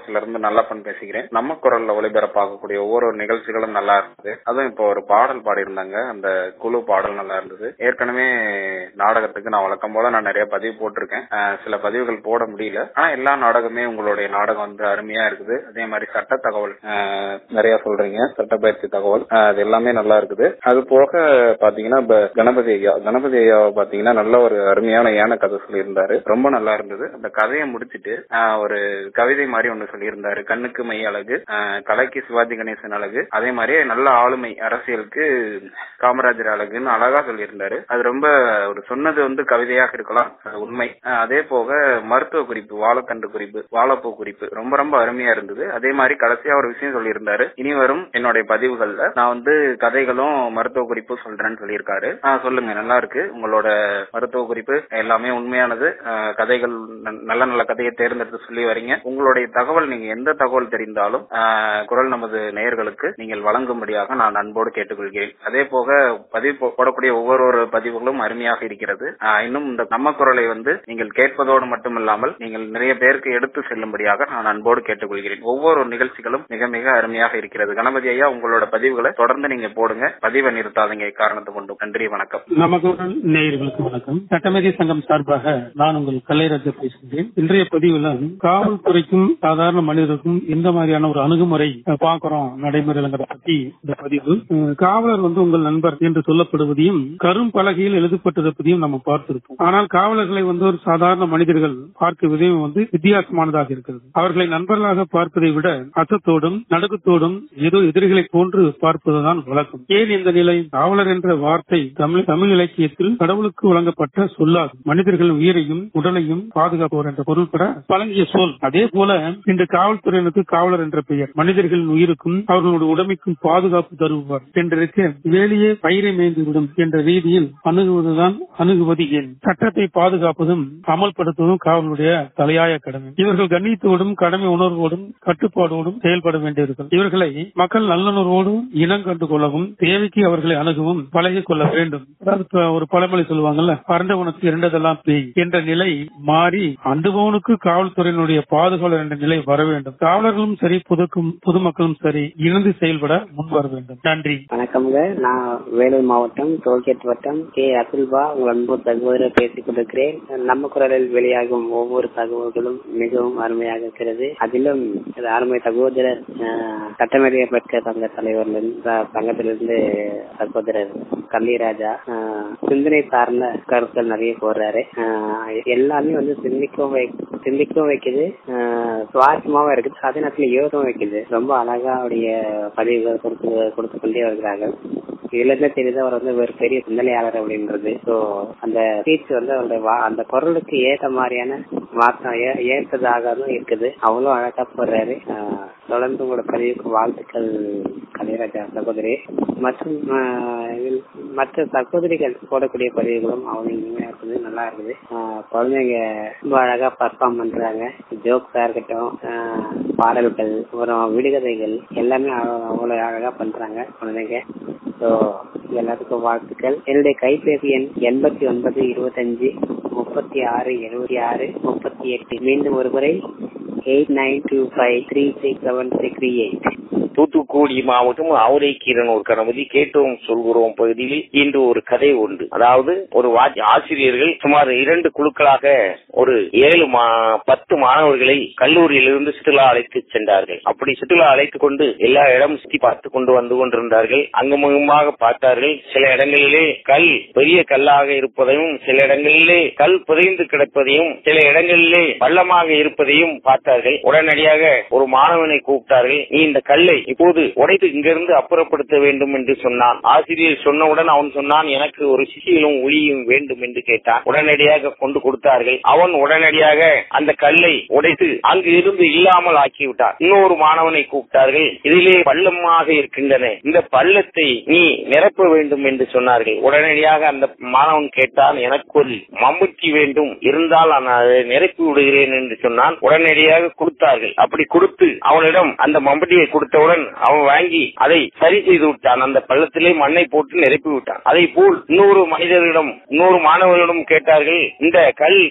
கள்ளக்குறிச்சியில இருந்து நல்லப்பன் பேசுகிறேன் நம்ம குரல்ல ஒளிபரப்பாகக்கூடிய ஒவ்வொரு நிகழ்ச்சிகளும் நல்லா இருந்தது அதுவும் இப்போ ஒரு பாடல் பாடியிருந்தாங்க அந்த குழு பாடல் நல்லா இருந்தது ஏற்கனவே நாடகத்துக்கு நான் வழக்கம் போல நான் நிறைய பதிவு போட்டிருக்கேன் அஹ் சில பதிவுகள் போட முடியல ஆனா எல்லா நாடகமே உங்களுடைய நாடகம் வந்து அருமையா இருக்குது அதே மாதிரி சட்ட தகவல் அஹ் நிறைய சொல்றீங்க சட்ட பயிற்சி தகவல் அஹ் அது எல்லாமே நல்லா இருக்குது அது போக பாத்தீங்கன்னா இப்ப கணபதி ஐயா கணபதி ஐயா பாத்தீங்கன்னா நல்ல ஒரு அருமையான ஏன கதை சொல்லியிருந்தாரு ரொம்ப நல்லா இருந்தது அந்த கதையை முடிச்சிட்டு ஆஹ் ஒரு கவிதை மாதிரி ஒண்ணு சொல்லியிருந்தாரு கண்ணுக்கு மை அழகு ஆஹ் கலைக்கு சிவாஜி கணேசன் அழகு அதே மாதிரி நல்ல ஆளுமை அரசியலுக்கு காமராஜர் அழகுன்னு அழகா சொல்லியிருந்தாரு அது ரொம்ப ஒரு சொன்னது வந்து கவிதையாக இருக்கலாம் அது உண்மை ஆஹ் அதே போக மருத்துவ குறிப்பு வாழைத்தண்டு குறிப்பு வாழைப்பூ குறிப்பு ரொம்ப ரொம்ப அருமையா இருந்தது அதே மாதிரி கடைசியா ஒரு விஷயம் சொல்லியிருந்தாரு இனி வரும் என்னுடைய பதிவுகள்ல நான் வந்து கதைகளும் மருத்துவ குறிப்பு சொல்றேன்னு சொல்லியிருக்காரு ஆஹ் சொல்லுங்க நல்லா இருக்கு உங்களோட மருத்துவ குறிப்பு எல்லாமே உண்மையானது ஆஹ் கதைகள் ந- நல்ல நல்ல கதையை தேர்ந்தெடுத்து சொல்லி வரீங்க உங்களுடைய தகவல் நீங்க எந்த தகவல் தெரிந்தாலும் ஆஹ் குரல் நமது நேயர்களுக்கு நீங்கள் வழங்கும்படியாக நான் அன்போடு கேட்டுக்கொள்கிறேன் அதே போக பதிவு போ- போடக்கூடிய ஒவ்வொரு ஒரு பதிவுகளும் அருமையாக இருக்கிறது ஆஹ் இன்னும் இந்த நம்ம குரலை வந்து நீங்கள் கேட்பதோடு மட்டுமில்லாமல் நீங்கள் நிறைய பேருக்கு எடுத்து செல்லும்படியாக நான் அன்போடு கேட்டுக்கொள்கிறேன் ஒவ்வொரு நிகழ்ச்சிகளும் மிக மிக அருமையாக இருக்கிறது கணபதி ஐயா உங்களோட பதிவுகளை தொடர்ந்து நீங்க போடுங்க பதிவை நிறுத்தாதீங்க காரணத்தை கொண்டு நன்றி வணக்கம் நமக்கு நேயர்களுக்கு வணக்கம் சட்டமேதை சங்கம் சார்பாக நான் உங்கள் கலைராஜா பேசுகிறேன் இன்றைய பதிவுல காவல்துறைக்கும் சாதாரண மனிதருக்கும் எந்த மாதிரியான ஒரு அணுகுமுறை அஹ், பார்க்கிறோம் நடைமுறைங்கிறத பத்தி இந்த பதிவு அஹ், காவலர் வந்து உங்கள் நண்பர் என்று சொல்லப்படுவதையும் கரும் பலகையில் எழுதப்பட்டிருப்பதையும் நம்ம பார்த்திருப்போம் ஆனால் காவலர்களை வந்து ஒரு சாதாரண மனிதர்கள் பார்க்க விதம் வந்து வித்தியாசமானதாக இருக்கிறது அவர்களை நண்பர்களாக பார்ப்பதை விட அச்சத்தோடும் நடுக்கத்தோடும் ஏதோ எதிரிகளை போன்று பார்ப்பதுதான் வழக்கம் ஏன் இந்த நிலை காவலர் என்ற வார்த்தை தமிழ் தமிழ் இலக்கியத்தில் கடவுளுக்கு வழங்கப்பட்ட சொல்லாகும் மனிதர்களின் உயிரையும் உடலையும் பாதுகாப்பவர் என்ற பொருள்பட வழங்கிய சொல் அதே போல இன்று காவல்துறையினருக்கு காவலர் என்ற பெயர் மனிதர்களின் உயிருக்கும் அவர்களுடைய உடமைக்கும் பாதுகாப்பு தருவார் என்றிருக்க வேலையே பயிரை மேய்ந்துவிடும் என்ற ரீதியில் அணுகுவதுதான் அணுகுவது ஏன் சட்டத்தை பாதுகாப்பதும் அமல்படுத்துவதும் காவலுடைய தலையாய கடமை இவர்கள் கண்ணியத்தோடும் கடமை உணர்வோடும் கட்டுப்பாடோடும் செயல்பட வேண்டியவர்கள் இவர்களை மக்கள் நல்லுணர்வோடும் இனம் கண்டு கொள்ளவும் தேவைக்கு அவர்களை அணுகவும் பழகிக் கொள்ள வேண்டும் அதாவது இப்ப ஒரு பழமொழி சொல்லுவாங்கல்ல பரண்டவனுக்கு இரண்டதெல்லாம் பேய் என்ற நிலை மாறி அண்டுபவனுக்கு காவல்துறையினுடைய பாதுகாவலர் என்ற நிலை வர வேண்டும் காவலர்களும் சரி பொதுக்கும் பொதுமக்களும் சரி இணைந்து செயல்பட முன் வர வேண்டும் நன்றி வணக்கம்ங்க நான் வேலூர் மாவட்டம் டோல்கேட் வட்டம் கே அசுல்பா உங்கள் அன்பு தகவலர் பேசிக் கொண்டிருக்கிறேன் நம்ம குரலில் வெளியாகும் ஒவ்வொரு தகவல்களும் மிகவும் அருமையாக இருக்கிறது அதிலும் இது அருமை சகோதரர் அஹ், சட்டமேதைய பெற்ற சங்க தலைவர் சங்கத்திலிருந்து சகோதரர் கல்லிராஜா அஹ், சிந்தனை சார்ந்த கருத்துக்கள் நிறைய போடுறாரு அஹ், எல்லாமே வந்து சிந்திக்கவும் வை- சிந்திக்கவும் வைக்குது அஹ், சுவாரஸ்யமாவும் இருக்குது அதே நேரத்தில் யோகம் வைக்குது ரொம்ப அழகா அவருடைய பதிவுகள் கொடுத்து கொடுத்து கொண்டே வருகிறார்கள் இதுல இருந்து தெரியுது அவர் வந்து ஒரு பெரிய சிந்தனையாளர் அப்படின்றது சோ அந்த ஸ்பீச் வந்து அவருடைய வா- அந்த குரலுக்கு ஏற்ற மாதிரியான மாற்றம் ஏ- ஏற்றதாகவும் இருக்குது அவ்வளவு அழகா போடுறாரு ஆஹ் தொடர்ந்து உங்களோட பதிவுக்கு வாழ்த்துக்கள் கலைராஜா சகோதரி மற்றும் ஆஹ் இதில் மற்ற சகோதரிகள் போடக்கூடிய பதிவுகளும் அவ்வளவு இனிமையா இருக்குது நல்லா இருக்குது ஆஹ் குழந்தைங்க ரொம்ப அழகா பர்ஃபார்ம் பண்றாங்க ஜோக்ஸா இருக்கட்டும் ஆஹ் பாடல்கள் அப்புறம் விடுகதைகள் எல்லாமே அவ்வ- அவ்வளவு அழகா பண்றாங்க குழந்தைங்க ஸோ எல்லாத்துக்கும் வாழ்த்துக்கள் என்னுடைய கைபேசி எண் எண்பத்தி ஒன்பது இருபத்தஞ்சு முப்பத்தி ஆறு எழுபத்தி ஆறு முப்பத்தி எட்டு மீண்டும் ஒரு முறை eight nine two five three six seven six three eight Thoothukudi மாவட்டம் ஆவுரைக்கீரனூர் கணபதி கேட்டோம் சொல்கிறோம் பகுதியில் இன்று ஒரு கதை உண்டு அதாவது ஒரு வா- ஆசிரியர்கள் சுமார் இரண்டு குழுக்களாக ஒரு ஏழு மா- பத்து மாணவர்களை கல்லூரியிலிருந்து சுற்றுலா அழைத்து சென்றார்கள் அப்படி சுற்றுலா அழைத்து கொண்டு எல்லா இடமும் சுற்றி பார்த்து கொண்டு வந்து கொண்டிருந்தார்கள் அங்குமுகமாக பார்த்தார்கள் சில இடங்களிலே கல் பெரிய கல்லாக இருப்பதையும் சில இடங்களிலே கல் புதைந்து கிடப்பதையும் சில இடங்களிலே பள்ளமாக இருப்பதையும் பார்த்தார்கள் உடனடியாக ஒரு மாணவனை கூப்பிட்டார்கள் நீ இந்த கல்லை இப்போது உடைத்து இங்கிருந்து அப்புறப்படுத்த வேண்டும் என்று சொன்னான் ஆசிரியர் சொன்னவுடன் அவன் சொன்னான் எனக்கு ஒரு சிசியிலும் ஒளியும் வேண்டும் என்று கேட்டான் உடனடியாக கொண்டு கொடுத்தார்கள் அவன் உடனடியாக அந்த கல்லை உடைத்து அங்கு இருந்து இல்லாமல் ஆக்கிவிட்டான் இன்னொரு மாணவனை கூப்பிட்டார்கள் இதிலே பள்ளமாக இருக்கின்றன இந்த பள்ளத்தை நீ நிரப்ப வேண்டும் என்று சொன்னார்கள் உடனடியாக அந்த மாணவன் கேட்டான் எனக்கு ஒரு மம்முட்டி வேண்டும் இருந்தால் நான் அதை நிரப்பி விடுகிறேன் என்று சொன்னான் உடனடியாக கொடுத்தார்கள் அப்படி கொடுத்து அவனிடம் அந்த மம்பட்டியை கொடுத்தவுடன் அவன் வாங்கி அதை சரி செய்து விட்டான் அந்த பள்ளத்திலே மண்ணை போட்டு நிரப்பி விட்டான் அதை போல் இன்னொரு மனிதரிடம் இன்னொரு மாணவர்களிடம் கேட்டார்கள் இந்த கல் பெரிய அளவு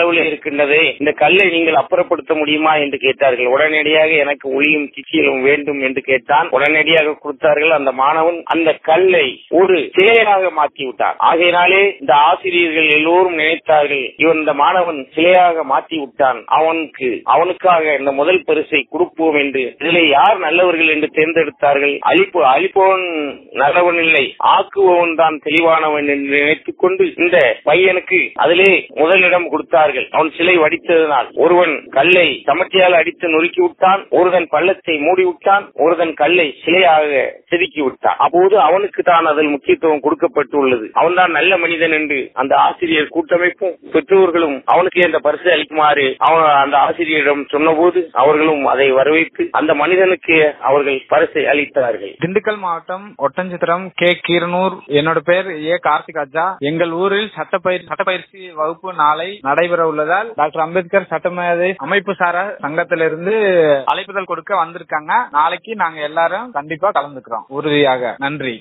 அளவில் இருக்கின்றது இந்த கல்லை நீங்கள் அப்புறப்படுத்த முடியுமா என்று கேட்டார்கள் உடனடியாக எனக்கு ஒளியும் கிச்சியலும் வேண்டும் என்று கேட்டான் உடனடியாக கொடுத்தார்கள் அந்த மாணவன் அந்த கல்லை ஒரு சிலையாக மாற்றி விட்டார் ஆகையினாலே இந்த ஆசிரியர்கள் எல்லோரும் நினைத்தார்கள் இவன் இந்த மாணவன் சிலையாக மாற்றி விட்டான் அவனுக்கு அவனுக்காக இந்த முதல் பரிசை கொடுப்போம் என்று இதிலே யார் நல்லவர்கள் என்று தேர்ந்தெடுத்தார்கள் அழிப்பு அழிப்பவன் நல்லவன் இல்லை ஆக்குபவன் தான் தெளிவானவன் என்று நினைத்துக் கொண்டு இந்த பையனுக்கு அதிலே முதலிடம் கொடுத்தார்கள் அவன் சிலை வடித்ததனால் ஒருவன் கல்லை சமட்டியால் அடித்து நொறுக்கி விட்டான் ஒருவன் பள்ளத்தை மூடி விட்டான் ஒருவன் கல்லை சிலையாக செதுக்கி விட்டான் அப்போது அவனுக்கு தான் அதில் முக்கியத்துவம் கொடுக்கப்பட்டுள்ளது அவன்தான் நல்ல மனிதன் என்று அந்த ஆசிரியர் கூட்டமைப்பும் பெற்றோர்களும் அவனுக்கு இந்த பரிசு அளிக்குமாறு அவன் அந்த ஆசிரியரிடம் சொன்னபோது அவர்களும் அதை வரவேற்று அந்த மனிதனுக்கு அவர்கள் பரிசை அளித்தார்கள் திண்டுக்கல் மாவட்டம் ஒட்டஞ்சித்திரம் கே கீரனூர் என்னோட பேர் ஏ கார்த்திக் அஜா எங்கள் ஊரில் சட்டப்பயிர் சட்டப்பயிற்சி வகுப்பு நாளை நடைபெற உள்ளதால் டாக்டர் அம்பேத்கர் சட்டமேதை அமைப்பு சார சங்கத்திலிருந்து அழைப்புதல் கொடுக்க வந்திருக்காங்க நாளைக்கு நாங்க எல்லாரும் கண்டிப்பா கலந்துக்கிறோம் உறுதியாக நன்றி